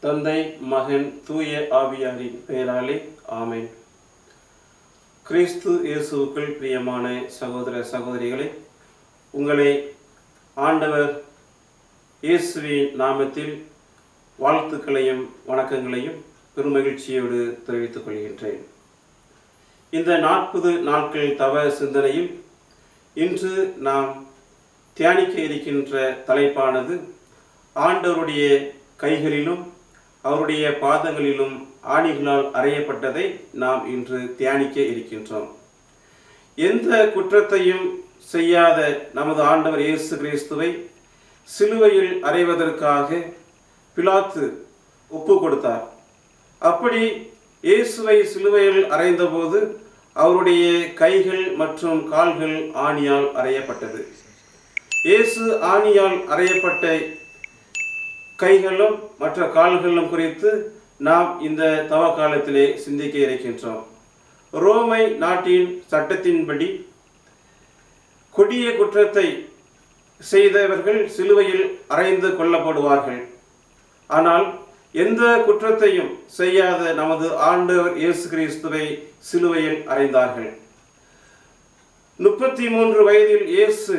தந்தை மகன் தூய ஆவியாரின் பெயராலே ஆமென் கிறிஸ்து இயேசுவுக்குள் பிரியமான சகோதர சகோதரிகளே உங்களை ஆண்டவர் இயேசுவின் நாமத்தில் வாழ்த்துக்களையும் வணக்கங்களையும் பெருமகிழ்ச்சியோடு தெரிவித்துக் கொள்கின்றேன் இந்த நாற்பது நாட்கள் தவ சிந்தனையில் இன்று நாம் தியானிக்க இருக்கின்ற தலைப்பானது ஆண்டவருடைய கைகளிலும் அவருடைய பாதங்களிலும் ஆணிகளால் அறையப்பட்டதை நாம் இன்று தியானிக்க இருக்கின்றோம் எந்த குற்றத்தையும் செய்யாத நமது ஆண்டவர் இயேசு கிறிஸ்துவை சிலுவையில் அறைவதற்காக பிலாத்து ஒப்பு கொடுத்தார் அப்படி இயேசுவை சிலுவையில் அறைந்தபோது அவருடைய கைகள் மற்றும் கால்கள் ஆணியால் அறையப்பட்டது இயேசு ஆணியால் அறையப்பட்ட கைகளும் மற்ற கால்களும் குறித்து நாம் இந்த தவ காலத்திலே சிந்திக்க இருக்கின்றோம் ரோமை நாட்டின் சட்டத்தின்படி கொடிய குற்றத்தை செய்தவர்கள் சிலுவையில் அறைந்து கொல்லப்படுவார்கள் ஆனால் எந்த குற்றத்தையும் செய்யாத நமது ஆண்டவர் இயேசு கிறிஸ்துவை சிலுவையில் அறைந்தார்கள் முப்பத்தி மூன்று வயதில் இயேசு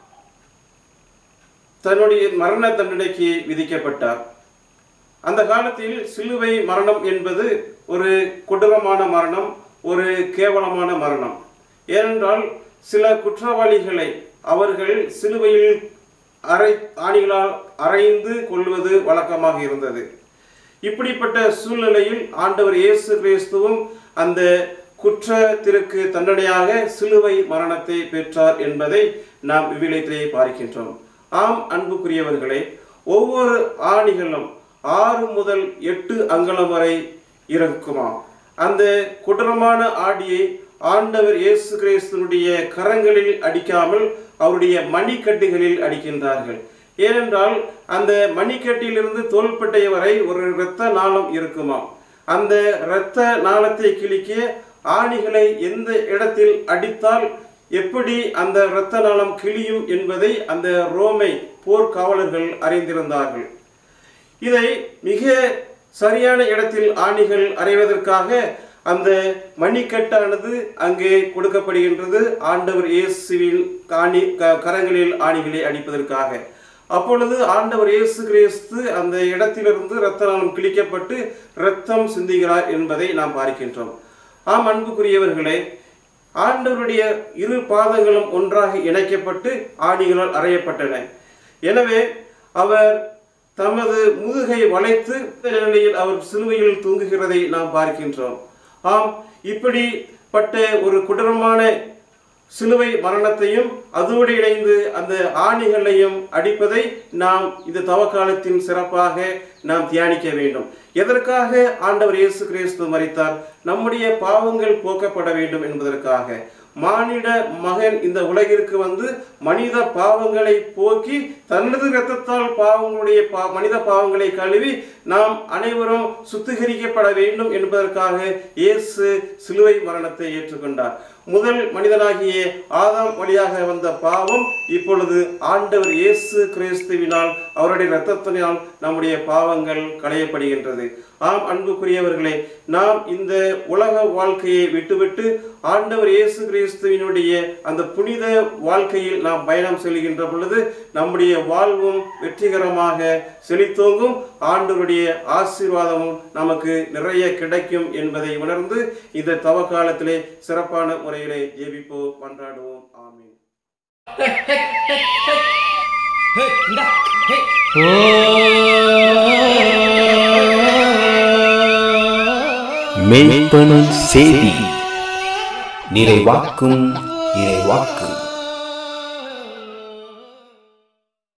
தன்னுடைய மரண தண்டனைக்கு விதிக்கப்பட்டார் அந்த காலத்தில் சிலுவை மரணம் என்பது ஒரு கொடூரமான மரணம் ஒரு கேவலமான மரணம் ஏனென்றால் சில குற்றவாளிகளை அவர்கள் சிலுவையில் அரை ஆணிகளால் அரைந்து கொள்வது வழக்கமாக இருந்தது இப்படிப்பட்ட சூழ்நிலையில் ஆண்டவர் இயேசு கிறிஸ்துவும் அந்த குற்றத்திற்கு தண்டனையாக சிலுவை மரணத்தை பெற்றார் என்பதை நாம் இவ்விலத்திலே பார்க்கின்றோம் ஆம் அன்புக்குரியவர்களே ஒவ்வொரு ஆணிகளும் ஆறு முதல் எட்டு அங்கலம் வரை இருக்குமாம் அந்த கொடூரமான ஆடியை ஆண்டவர் இயேசு கிறிஸ்துனுடைய கரங்களில் அடிக்காமல் அவருடைய மணிக்கட்டுகளில் அடிக்கின்றார்கள் ஏனென்றால் அந்த மணிக்கட்டிலிருந்து தோள்பட்டை வரை ஒரு இரத்த நாளம் இருக்குமாம் அந்த இரத்த நாளத்தை கிழிக்க ஆணிகளை எந்த இடத்தில் அடித்தால் எப்படி அந்த இரத்த நாளம் கிழியும் என்பதை அந்த ரோமை போர்க்காவலர்கள் அறிந்திருந்தார்கள் இதை மிக சரியான இடத்தில் ஆணிகள் அறைவதற்காக அந்த மணிக்கட்டானது அங்கே கொடுக்கப்படுகின்றது ஆண்டவர் இயேசுவின் ஆணி க- கரங்களில் ஆணிகளை அடிப்பதற்காக அப்பொழுது ஆண்டவர் இயேசு கிறிஸ்து அந்த இடத்திலிருந்து இரத்த நாளம் கிழிக்கப்பட்டு இரத்தம் சிந்துகிறார் என்பதை நாம் பார்க்கின்றோம் ஆம் அன்புக்குரியவர்களே ஆண்டவருடைய இரு பாதங்களும் ஒன்றாக இணைக்கப்பட்டு ஆணிகளால் அறையப்பட்டன எனவே அவர் தமது முதுகை வளைத்து இந்த நிலையில் அவர் சிலுவையில் தூங்குகிறதை நாம் பார்க்கின்றோம் ஆம் இப்படிப்பட்ட ஒரு கொடூரமான சிலுவை மரணத்தையும் அதோடு இணைந்து அந்த ஆணிகளையும் அடிப்பதை நாம் இந்த தவக்காலத்தின் சிறப்பாக நாம் தியானிக்க வேண்டும் எதற்காக ஆண்டவர் இயேசு கிறிஸ்து மரித்தார் நம்முடைய பாவங்கள் போக்கப்பட வேண்டும் என்பதற்காக மானிட மகன் இந்த உலகிற்கு வந்து மனித பாவங்களை போக்கி தனது இரத்தத்தால் பாவங்களுடைய பா மனித பாவங்களை கழுவி நாம் அனைவரும் சுத்திகரிக்கப்பட வேண்டும் என்பதற்காக இயேசு சிலுவை மரணத்தை ஏற்றுக்கொண்டார் முதல் மனிதனாகிய ஆதாம் வழியாக வந்த பாவம் இப்பொழுது ஆண்டவர் இயேசு கிறிஸ்துவினால் அவருடைய இரத்தத்தினால் நம்முடைய பாவங்கள் களையப்படுகின்றது ஆம் அன்புக்குரியவர்களே நாம் இந்த உலக வாழ்க்கையை விட்டுவிட்டு ஆண்டவர் இயேசு கிறிஸ்துவினுடைய அந்த புனித வாழ்க்கையில் நாம் பயணம் செல்கின்ற பொழுது நம்முடைய வாழ்வும் வெற்றிகரமாக செழித்தோங்கும் ஆண்டவருடைய ஆசீர்வாதமும் நமக்கு நிறைய கிடைக்கும் என்பதை உணர்ந்து இந்த தவ காலத்திலே சிறப்பான முறையிலே ஜெபிப்போம் மன்றாடுவோம் ஆமீன் மெய்ப்பனின் செய்தி நிறைவாக்கும் இறைவாக்கு